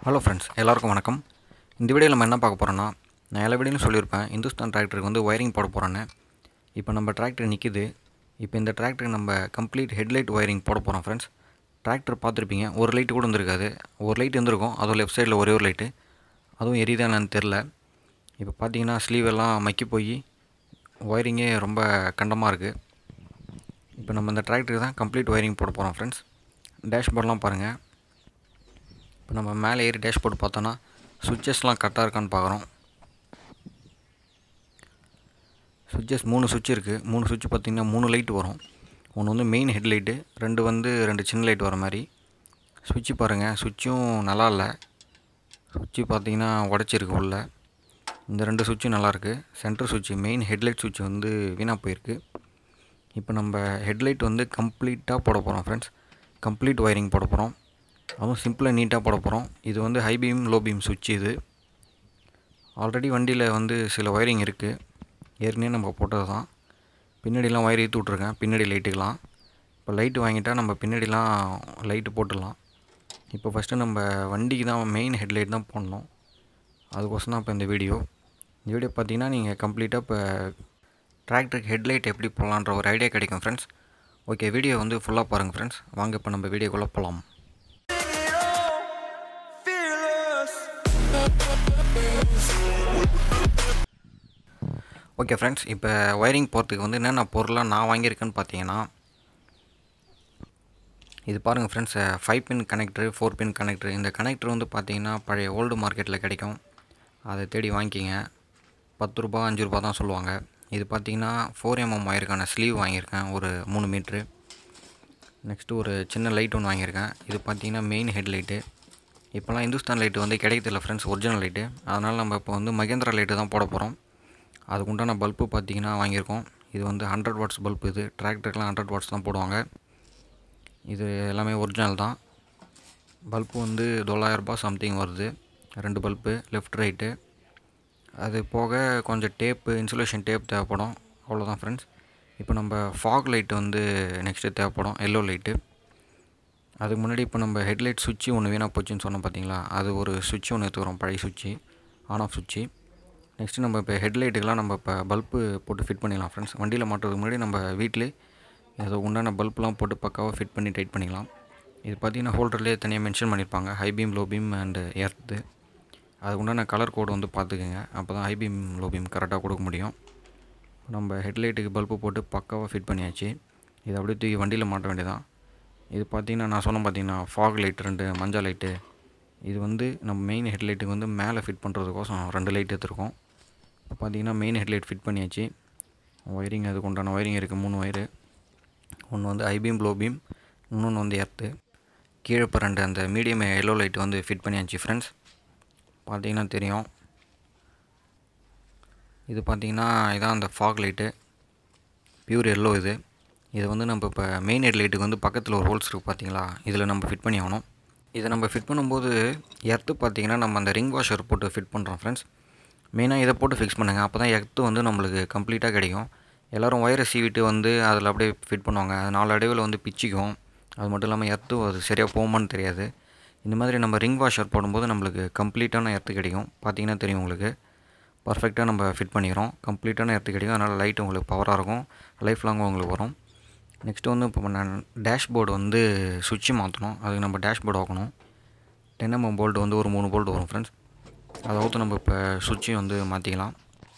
hello friends எல்லாருக்கும் வணக்கம் இந்த வீடியோவில் நம்ம என்ன பார்க்க போகிறோன்னா நான் எல்லா வீடியோலையும் சொல்லியிருப்பேன் இந்துஸ்தான் டிராக்டருக்கு வந்து ஒயரிங் போட போகிறேன்னு இப்போ நம்ம டிராக்டர் நிற்கிது இப்போ இந்த டிராக்டருக்கு நம்ம கம்ப்ளீட் ஹெட்லைட் ஒயரிங் போட போகிறோம் ஃப்ரெண்ட்ஸ் டிராக்டர் பார்த்துருப்பீங்க ஒரு லைட்டு கூட இருந்திருக்காது ஒரு லைட் இருந்திருக்கும் அதுவும் லெஃப்ட் சைடில் ஒரே ஒரு லைட்டு அதுவும் எரியுதா என்னன்னு தெரில இப்போ பார்த்தீங்கன்னா ஸ்லீவ் எல்லாம் மக்கி போய் ஒயரிங்கே ரொம்ப கண்டமாக இருக்குது இப்போ நம்ம இந்த டிராக்டருக்கு தான் கம்ப்ளீட் ஒயரிங் போட போகிறோம் ஃப்ரெண்ட்ஸ் டேஷ்போர்ட்லாம் பாருங்கள் இப்போ நம்ம மேலே ஏறி டேஷ்போர்ட் பார்த்தோன்னா சுவிட்சஸ்லாம் கரெக்டாக இருக்கான்னு பார்க்குறோம் சுவிட்சஸ் மூணு சுவிட்ச் இருக்குது மூணு சுவிட்ச் பார்த்திங்கன்னா மூணு லைட் வரும் ஒன்று வந்து மெயின் ஹெட்லைட்டு ரெண்டு வந்து ரெண்டு சின்ன லைட் வர மாதிரி சுவிட்சு பாருங்கள் சுவிட்சும் நல்லா இல்லை சுவிட்சு பார்த்தீங்கன்னா உடச்சிருக்கு உள்ள இந்த ரெண்டு சுவிட்சும் நல்லாயிருக்கு சென்டர் சுவிட்சு மெயின் ஹெட்லைட் சுவிட்ச் வந்து வீணாக போயிருக்கு இப்போ நம்ம ஹெட்லைட் வந்து கம்ப்ளீட்டாக போட போகிறோம் ஃப்ரெண்ட்ஸ் கம்ப்ளீட் ஒயரிங் போட போகிறோம் அதுவும் சிம்பிளாக நீட்டாக போட போகிறோம் இது வந்து ஹை பீம் லோ பீம் சுவிட்ச் இது ஆல்ரெடி வண்டியில் வந்து சில ஒயரிங் இருக்குது ஏற்கனவே நம்ம போட்டது தான் பின்னாடிலாம் ஒயர் ஏற்றி விட்ருக்கேன் பின்னாடி லைட்டுக்கெலாம் இப்போ லைட்டு வாங்கிட்டால் நம்ம பின்னாடிலாம் லைட்டு போட்டுடலாம் இப்போ ஃபஸ்ட்டு நம்ம வண்டிக்கு தான் மெயின் ஹெட்லைட் தான் போடணும் அதுக்கோசரம் தான் இப்போ இந்த வீடியோ இந்த வீடியோ பார்த்தீங்கன்னா நீங்கள் கம்ப்ளீட்டாக இப்போ டிராக்டருக்கு ஹெட்லைட் எப்படி போடலான்ற ஒரு ஐடியா கிடைக்கும் ஃப்ரெண்ட்ஸ் ஓகே வீடியோ வந்து ஃபுல்லாக பாருங்கள் ஃப்ரெண்ட்ஸ் வாங்க இப்போ நம்ம வீடியோக்குள்ளே போகலாம் ஓகே ஃப்ரெண்ட்ஸ் இப்போ ஒயரிங் போகிறதுக்கு வந்து என்னென்ன பொருளாக நான் வாங்கியிருக்கேன்னு பார்த்தீங்கன்னா இது பாருங்கள் friends five pin connector four pin connector இந்த கனெக்டர் வந்து பார்த்தீங்கன்னா பழைய ஓல்டு மார்க்கெட்டில் கிடைக்கும் அதை தேடி வாங்கிக்கிங்க பத்து ரூபா அஞ்சு ரூபா தான் சொல்லுவாங்க இது பார்த்தீங்கன்னா ஃபோர் எம்எம் ஒயருக்கான ஸ்லீவ் வாங்கியிருக்கேன் ஒரு மூணு மீட்ரு நெக்ஸ்ட்டு ஒரு சின்ன லைட் ஒன்று வாங்கியிருக்கேன் இது பார்த்தீங்கன்னா மெயின் ஹெட்லைட்டு இப்போலாம் இந்துஸ்தான் லைட்டு வந்து கிடைக்கிறதில்ல ஃப்ரெண்ட்ஸ் ஒரிஜினல் லைட்டு அதனால் நம்ம இப்போ வந்து மகேந்திரா லைட்டு தான் போட போகிறோம் அதுக்கு உண்டான பல்பு பார்த்தீங்கன்னா வாங்கியிருக்கோம் இது வந்து ஹண்ட்ரட் வாட்ஸ் பல்ப் இது டிராக்டருக்குலாம் ஹண்ட்ரட் வாட்ஸ் தான் போடுவாங்க இது எல்லாமே ஒரிஜினல் தான் பல்பு வந்து தொள்ளாயிரரூபா சம்திங் வருது ரெண்டு பல்பு லெஃப்ட் ரைட்டு அது போக கொஞ்சம் டேப்பு இன்சுலேஷன் டேப் தேவைப்படும் அவ்வளோதான் ஃப்ரெண்ட்ஸ் இப்போ நம்ம ஃபாக் லைட் வந்து நெக்ஸ்ட்டு தேவைப்படும் எல்லோ லைட்டு அதுக்கு முன்னாடி இப்போ நம்ம ஹெட்லைட் சுவிட்சு ஒன்று வீணாக போச்சுன்னு சொன்னோம் பார்த்தீங்களா அது ஒரு சுவிட்ச் ஒன்று எடுத்துக்கிறோம் பழைய சுவிட்சு ஆன் ஆஃப் சுவிட்சு நெக்ஸ்ட்டு நம்ம இப்போ ஹெட்லைட்டுக்கெலாம் நம்ம இப்போ பல்பு போட்டு ஃபிட் பண்ணிடலாம் ஃப்ரெண்ட்ஸ் வண்டியில் மாட்டுறதுக்கு முன்னாடி நம்ம வீட்டிலே ஏதோ உண்டான பல்ப்லாம் போட்டு பக்காவாக ஃபிட் பண்ணி டைட் பண்ணிக்கலாம் இது பார்த்திங்கன்னா ஹோல்டர்லேயே தனியாக மென்ஷன் பண்ணியிருப்பாங்க high beam low beam and earth அதுக்கு உண்டான கலர் கோடு வந்து பார்த்துக்கோங்க அப்போ தான் ஹை பீம் லோ பீம் கரெக்டாக கொடுக்க முடியும் நம்ம ஹெட்லைட்டுக்கு பல்பு போட்டு பக்காவாக ஃபிட் பண்ணியாச்சு இது அப்படியே தூக்கி வண்டியில் மாட்ட வேண்டியதான் இது பார்த்திங்கன்னா நான் சொன்னேன் பார்த்தீங்கன்னா ஃபாக் லைட் ரெண்டு மஞ்சள் லைட்டு இது வந்து நம்ம மெயின் ஹெட்லைட்டுக்கு வந்து மேலே ஃபிட் பண்ணுறதுக்கோசம் ரெண்டு லைட் எடுத்துருக்கோம் இப்போ பார்த்தீங்கன்னா மெயின் ஹெட்லைட் ஃபிட் பண்ணியாச்சு ஒயரிங் அதுக்கு உண்டான ஒயரிங் இருக்குது மூணு ஒயரு ஒன்று வந்து ஐபீம் ப்ளோ பீம் இன்னொன்று வந்து எர்த்து கீழே இப்போ ரெண்டு அந்த மீடியம் எல்லோ லைட் வந்து ஃபிட் பண்ணியாச்சு ஃப்ரெண்ட்ஸ் பார்த்தீங்கன்னா தெரியும் இது பார்த்தீங்கன்னா இதான் அந்த ஃபாக் லைட்டு பியூர் எல்லோ இது இது வந்து நம்ம இப்போ மெயின் ஹெட் லைட்டுக்கு வந்து பக்கத்தில் ஒரு ஹோல்ஸ் இருக்குது பார்த்தீங்களா இதில் நம்ம ஃபிட் பண்ணி ஆகணும் இதை நம்ம ஃபிட் பண்ணும்போது எர்த்து பார்த்தீங்கன்னா நம்ம அந்த ரிங் வாஷர் போட்டு ஃபிட் பண்ணுறோம் ஃப்ரெண்ட்ஸ் மெயினாக இதை போட்டு ஃபிக்ஸ் பண்ணுங்கள் அப்போ தான் எர்த்து வந்து நம்மளுக்கு கம்ப்ளீட்டாக கிடைக்கும் எல்லோரும் ஒயரை சீவிட்டு வந்து அதில் அப்படியே ஃபிட் பண்ணுவாங்க அது நாலு அடைவில் வந்து பிச்சிக்கும் அது மட்டும் இல்லாமல் எர்த்து அது சரியாக போகுமான்னு தெரியாது இந்த மாதிரி நம்ம ரிங் வாஷர் போடும்போது நம்மளுக்கு கம்ப்ளீட்டான எர்த்து கிடைக்கும் பார்த்தீங்கன்னா தெரியும் உங்களுக்கு பர்ஃபெக்டாக நம்ம ஃபிட் பண்ணிக்கிறோம் கம்ப்ளீட்டான எர்த்து கிடைக்கும் அதனால் லைட் உங்களுக்கு பவராக இருக்கும் லைஃப் லாங்கும் உங்களுக்கு வரும் நெக்ஸ்ட்டு வந்து இப்போ நான் டேஷ்போர்டு வந்து சுவிட்சு மாற்றணும் அதுக்கு நம்ம டேஷ்போர்டு ஆக்கணும் டென் எம்எம் போல்டு வந்து ஒரு மூணு போல்டு வரும் ஃப்ரெண்ட்ஸ் அதை அவுத்து நம்ம இப்போ சுவிட்சையும் வந்து மாற்றிக்கலாம்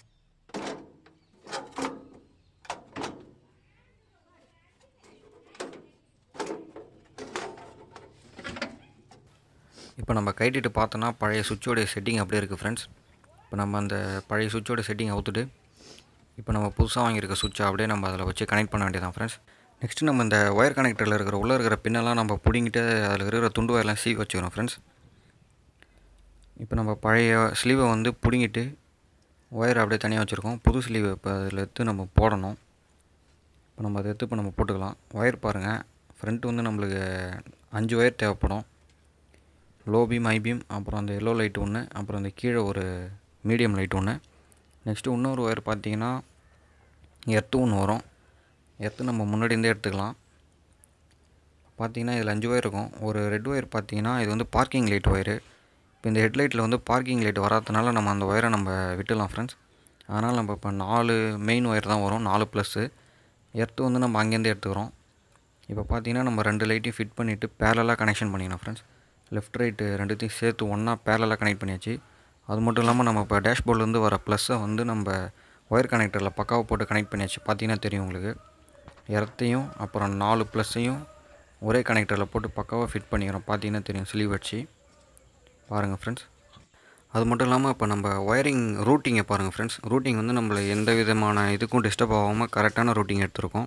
இப்போ நம்ம கைட்டிட்டு பார்த்தோன்னா பழைய சுவிட்சோடைய செட்டிங் அப்படியே இருக்குது ஃப்ரெண்ட்ஸ் இப்போ நம்ம அந்த பழைய சுவிட்சோட செட்டிங் அவுத்துட்டு இப்போ நம்ம புதுசாக வாங்கியிருக்க சுவிட்சை அப்படியே நம்ம அதில் வச்சு கனெக்ட் பண்ண வேண்டியதான் ஃப்ரெண்ட்ஸ் நெக்ஸ்ட்டு நம்ம இந்த ஒயர் கனெக்டரில் இருக்கிற உள்ளே இருக்கிற பின்னெல்லாம் நம்ம பிடிங்கிட்டு அதில் இருக்கிற துண்டு ஒயர்லாம் சீவி வச்சுக்கிறோம் ஃப்ரெண்ட்ஸ் இப்போ நம்ம பழைய ஸ்லீவை வந்து பிடுங்கிட்டு ஒயர் அப்படியே தனியாக வச்சுருக்கோம் புது ஸ்லீவ் இப்போ அதில் எடுத்து நம்ம போடணும் இப்போ நம்ம அதை எடுத்து இப்போ நம்ம போட்டுக்கலாம் ஒயர் பாருங்கள் ஃப்ரண்ட்டு வந்து நம்மளுக்கு அஞ்சு ஒயர் தேவைப்படும் லோ பீம் ஹை பீம் அப்புறம் அந்த எல்லோ லைட் ஒன்று அப்புறம் அந்த கீழே ஒரு மீடியம் லைட் ஒன்று நெக்ஸ்ட்டு இன்னொரு ஒயர் பார்த்தீங்கன்னா எர்த்து ஒன்று வரும் எர்த்து நம்ம முன்னாடி இருந்தே எடுத்துக்கலாம் பார்த்தீங்கன்னா இதில் அஞ்சு ஒயர் இருக்கும் ஒரு ரெட் ஒயர் பார்த்தீங்கன்னா இது வந்து பார்க்கிங் லைட் ஒயரு இப்போ இந்த ஹெட்லைட்டில் வந்து பார்க்கிங் லைட் வராதனால நம்ம அந்த ஒயரை நம்ம விட்டுடலாம் ஃப்ரெண்ட்ஸ் அதனால் நம்ம இப்போ நாலு மெயின் ஒயர் தான் வரும் நாலு ப்ளஸ்ஸு எர்த்து வந்து நம்ம அங்கேருந்து எடுத்துக்கிறோம் இப்போ பார்த்தீங்கன்னா நம்ம ரெண்டு லைட்டையும் ஃபிட் பண்ணிவிட்டு பேரலாக கனெக்ஷன் பண்ணிக்கணும் ஃப்ரெண்ட்ஸ் லெஃப்ட் ரைட்டு ரெண்டுத்தையும் சேர்த்து ஒன்றா பேரலாக கனெக்ட் பண்ணியாச்சு அது மட்டும் இல்லாமல் நம்ம இப்போ டேஷ்போர்ட்லேருந்து வர ப்ளஸ்ஸை வந்து நம்ம ஒயர் கனெக்டரில் பக்காவை போட்டு கனெக்ட் பண்ணியாச்சு பார்த்தீங்கன்னா தெரியும் உங்களுக்கு எர்த்தையும் அப்புறம் நாலு ப்ளஸ்ஸையும் ஒரே கனெக்டரில் போட்டு பக்காவாக ஃபிட் பண்ணிக்கிறோம் பார்த்தீங்கன்னா தெரியும் ஸ்லீவ் வச்சு பாருங்கள் ஃப்ரெண்ட்ஸ் அது மட்டும் இல்லாமல் இப்போ நம்ம ஒயரிங் ரூட்டிங்கை பாருங்கள் ஃப்ரெண்ட்ஸ் ரூட்டிங் வந்து நம்மளை எந்த விதமான இதுக்கும் டிஸ்டர்ப் ஆகாமல் கரெக்டான ரூட்டிங் எடுத்திருக்கோம்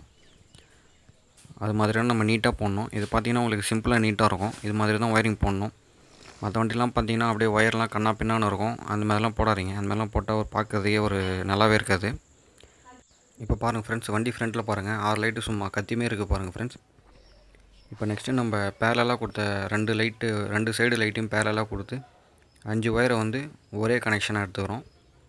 அது மாதிரியான நம்ம நீட்டாக போடணும் இது பார்த்திங்கன்னா உங்களுக்கு சிம்பிளாக நீட்டாக இருக்கும் இது மாதிரி தான் ஒயரிங் போடணும் மற்ற வண்டிலாம் பார்த்தீங்கன்னா அப்படியே ஒயர்லாம் கண்ணா பின்னான்னு இருக்கும் அந்த மாதிரிலாம் போடாதீங்க அந்த மாதிரிலாம் போட்டால் ஒரு பார்க்கறதுக்கே ஒரு நல்லாவே இருக்காது இப்போ பாருங்கள் ஃப்ரெண்ட்ஸ் வண்டி ஃப்ரண்ட்டில் பாருங்கள் ஆறு லைட்டு சும்மா கத்தியுமே இருக்குது பாருங்கள் ஃப்ரெண்ட்ஸ் இப்போ நெக்ஸ்ட்டு நம்ம பேரலாக கொடுத்த ரெண்டு லைட்டு ரெண்டு சைடு லைட்டையும் பேரலாக கொடுத்து அஞ்சு ஒயரை வந்து ஒரே கனெக்ஷனாக எடுத்துக்கிறோம்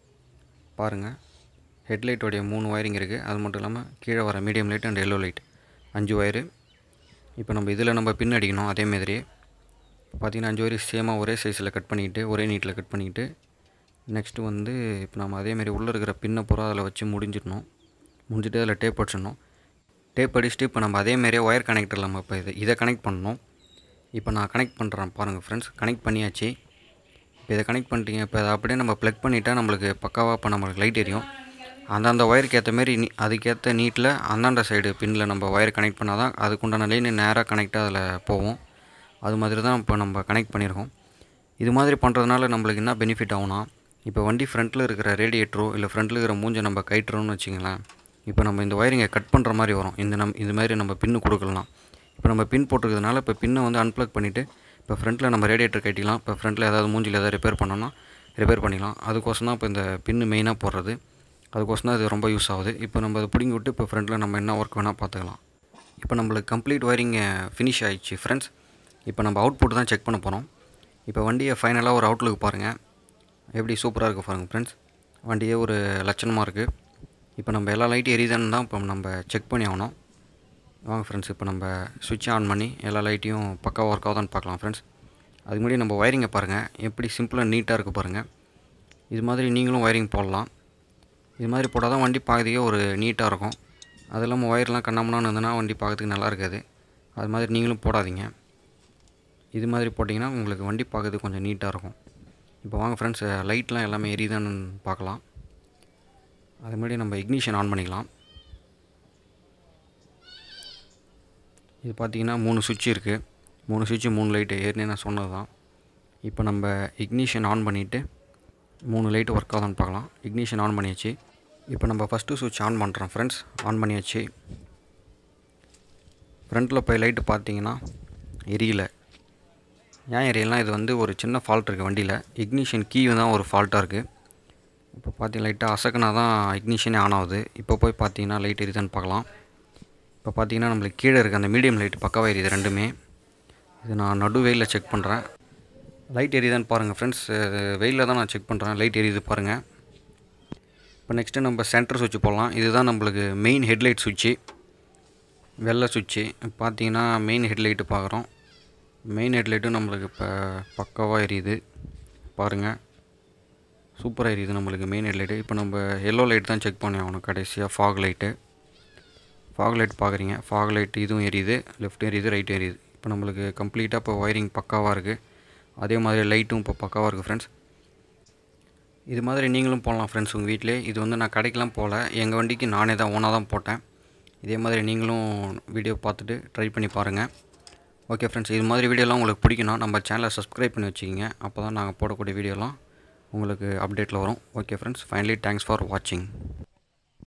பாருங்கள் ஹெட்லைட்டோடைய மூணு ஒயரிங் இருக்குது அது மட்டும் இல்லாமல் கீழே வர medium light and yellow light அஞ்சு ஒயரு இப்போ நம்ம இதில் நம்ம பின் அடிக்கணும் அதே மாதிரி பார்த்திங்கன்னா அஞ்சு ஒயர் சேமாக ஒரே சைஸில் கட் பண்ணிக்கிட்டு ஒரே நீட்டில் கட் பண்ணிக்கிட்டு நெக்ஸ்ட்டு வந்து இப்போ நம்ம அதேமாரி உள்ளே இருக்கிற பின்னை பூரா அதில் வச்சு முடிஞ்சிடணும் முடிஞ்சிட்டு அதில் டேப் அடிச்சிடணும் டேப் அடிச்சுட்டு இப்போ நம்ம அதேமாரியே ஒயர் கனெக்டரில் நம்ம இப்போ இது இதை கனெக்ட் பண்ணணும் இப்போ நான் கனெக்ட் பண்ணுறேன் பாருங்கள் ஃப்ரெண்ட்ஸ் கனெக்ட் பண்ணியாச்சு இப்போ இதை கனெக்ட் பண்ணிட்டீங்க இப்போ அதை அப்படியே நம்ம ப்ளக் பண்ணிட்டா நம்மளுக்கு பக்காவாக இப்போ நம்மளுக்கு லைட் எரியும் அந்தந்த ஒயருக்கு ஏற்ற மாரி நீ அதுக்கேற்ற நீட்டில் அந்தாண்ட சைடு பின்னில் நம்ம ஒயர் கனெக்ட் பண்ணால் தான் அதுக்குண்டான லைன் நேராக கனெக்டாக அதில் போகும் அது மாதிரி தான் இப்போ நம்ம கனெக்ட் பண்ணியிருக்கோம் இது மாதிரி பண்ணுறதுனால நம்மளுக்கு என்ன பெனிஃபிட் ஆகும்னா இப்போ வண்டி ஃப்ரண்ட்டில் இருக்கிற ரேடியேட்டரோ இல்லை ஃப்ரண்ட்டில் இருக்கிற மூஞ்சை நம்ம கயிட்டுறோம்னு வச்சிங்களேன் இப்போ நம்ம இந்த ஒயரிங்கை கட் பண்ணுற மாதிரி வரும் இந்த நம் இது மாதிரி நம்ம பின்னு கொடுக்கலாம் இப்போ நம்ம பின் போட்டிருக்கிறதுனால இப்போ பின்னை வந்து அன்ப்ளக் பண்ணிவிட்டு இப்போ ஃப்ரண்ட்டில் நம்ம ரேடியேட்டர் கட்டிக்கலாம் இப்போ ஃப்ரண்ட்டில் ஏதாவது மூஞ்சில் ஏதாவது ரிப்பேர் பண்ணோன்னா ரிப்பேர் பண்ணிக்கலாம் அதுக்கோசம் தான் இப்போ இந்த பின்னு மெயினாக போடுறது அதுக்கோசம் தான் இது ரொம்ப யூஸ் ஆகுது இப்போ நம்ம அதை பிடிங்கி விட்டு இப்போ ஃப்ரண்ட்டில் நம்ம என்ன ஒர்க் வேணால் பார்த்துக்கலாம் இப்போ நம்மளுக்கு கம்ப்ளீட் ஒயரிங் ஃபினிஷ் ஆயிடுச்சு ஃப்ரெண்ட்ஸ் இப்போ நம்ம அவுட்புட் தான் செக் பண்ண போகிறோம் இப்போ வண்டியை ஃபைனலாக ஒரு அவுட்லுக்கு பாருங்கள் எப்படி சூப்பராக இருக்குது பாருங்கள் ஃப்ரெண்ட்ஸ் வண்டியே ஒரு லட்சணமாக இருக்குது இப்போ நம்ம எல்லா லைட்டும் எரியுதுன்னு தான் இப்போ நம்ம செக் பண்ணி ஆகணும் வாங்க ஃப்ரெண்ட்ஸ் இப்போ நம்ம சுவிட்ச் ஆன் பண்ணி எல்லா லைட்டையும் பக்காவாக ஒர்க் ஆகுதான்னு பார்க்கலாம் ஃப்ரெண்ட்ஸ் அதுக்கு முன்னாடி நம்ம ஒயரிங்கை பாருங்கள் எப்படி சிம்பிளாக நீட்டாக இருக்குது பாருங்கள் இது மாதிரி நீங்களும் ஒயரிங் போடலாம் இது மாதிரி போட்டால் தான் வண்டி பார்க்கறதுக்கே ஒரு நீட்டாக இருக்கும் அது இல்லாமல் ஒயர்லாம் கண்ணாமண்ணான்னு இருந்ததுன்னா வண்டி பார்க்கறதுக்கு நல்லா இருக்காது அது மாதிரி நீங்களும் போடாதீங்க இது மாதிரி போட்டிங்கன்னா உங்களுக்கு வண்டி பார்க்கறதுக்கு கொஞ்சம் நீட்டாக இருக்கும் இப்போ வாங்க ஃப்ரெண்ட்ஸ் லைட்லாம் எல்லாமே எரியுதான்னு பார்க்கலாம் அது முன்னாடி நம்ம இக்னிஷன் ஆன் பண்ணிக்கலாம் இது பார்த்திங்கன்னா மூணு சுவிட்ச் இருக்குது மூணு சுவிட்சு மூணு லைட்டு ஏற்கனவே நான் சொன்னது தான் இப்போ நம்ம இக்னிஷன் ஆன் பண்ணிவிட்டு மூணு லைட்டு ஒர்க் ஆகுதான்னு பார்க்கலாம் இக்னிஷன் ஆன் பண்ணியாச்சு இப்போ நம்ம ஃபஸ்ட்டு சுவிட்ச் ஆன் பண்ணுறோம் ஃப்ரெண்ட்ஸ் ஆன் பண்ணியாச்சு ஃப்ரண்ட்டில் போய் லைட்டு பார்த்தீங்கன்னா எரியல ஏன் எரியலாம் இது வந்து ஒரு சின்ன ஃபால்ட் இருக்குது வண்டியில் இக்னிஷன் கீ தான் ஒரு ஃபால்ட்டாக இருக்குது இப்போ பார்த்தீங்க லைட்டாக அசக்குனா தான் இக்னிஷனே ஆன் ஆகுது இப்போ போய் பார்த்தீங்கன்னா லைட் எரியுதான்னு பார்க்கலாம் இப்போ பார்த்தீங்கன்னா நம்மளுக்கு கீழே இருக்க அந்த மீடியம் லைட் பக்காவாக எரியுது ரெண்டுமே இது நான் நடு வெயிலில் செக் பண்ணுறேன் லைட் எரியுதான்னு பாருங்கள் ஃப்ரெண்ட்ஸ் வெயிலில் தான் நான் செக் பண்ணுறேன் லைட் எரியுது பாருங்கள் இப்போ நெக்ஸ்ட்டு நம்ம சென்டர் சுவிட்ச் போடலாம் இதுதான் நம்மளுக்கு மெயின் ஹெட்லைட் சுவிட்சு வெள்ளை சுவிட்சு பார்த்தீங்கன்னா மெயின் ஹெட்லைட்டு பார்க்குறோம் மெயின் ஹெட்லைட்டும் நம்மளுக்கு இப்போ பக்காவாக எரியுது பாருங்கள் சூப்பராக எரியுது நம்மளுக்கு மெயின் ஹெட்லைட்டு இப்போ நம்ம எல்லோ லைட் தான் செக் பண்ணி ஆகணும் கடைசியாக ஃபாக் லைட்டு ஃபாக் லைட் பார்க்குறீங்க ஃபாக் லைட் இதுவும் எரியுது லெஃப்ட் எரியுது ரைட் எரியுது இப்போ நம்மளுக்கு கம்ப்ளீட்டாக இப்போ ஒயரிங் பக்காவாக இருக்குது அதே மாதிரி லைட்டும் இப்போ பக்காவாக இருக்குது ஃப்ரெண்ட்ஸ் இது மாதிரி நீங்களும் போடலாம் ஃப்ரெண்ட்ஸ் உங்கள் வீட்டிலே இது வந்து நான் கடைக்கெலாம் போகல எங்கள் வண்டிக்கு நானே தான் ஓனாக தான் போட்டேன் இதே மாதிரி நீங்களும் வீடியோ பார்த்துட்டு ட்ரை பண்ணி பாருங்கள் ஓகே ஃப்ரெண்ட்ஸ் இது மாதிரி வீடியோலாம் உங்களுக்கு பிடிக்கணும் நம்ம சேனலை சப்ஸ்கிரைப் பண்ணி வச்சுக்கிங்க அப்போ தான் நாங்கள் போடக்கூடிய வீடியோலாம் உங்களுக்கு அப்டேட்டில் வரும் okay friends finally thanks for வாட்சிங்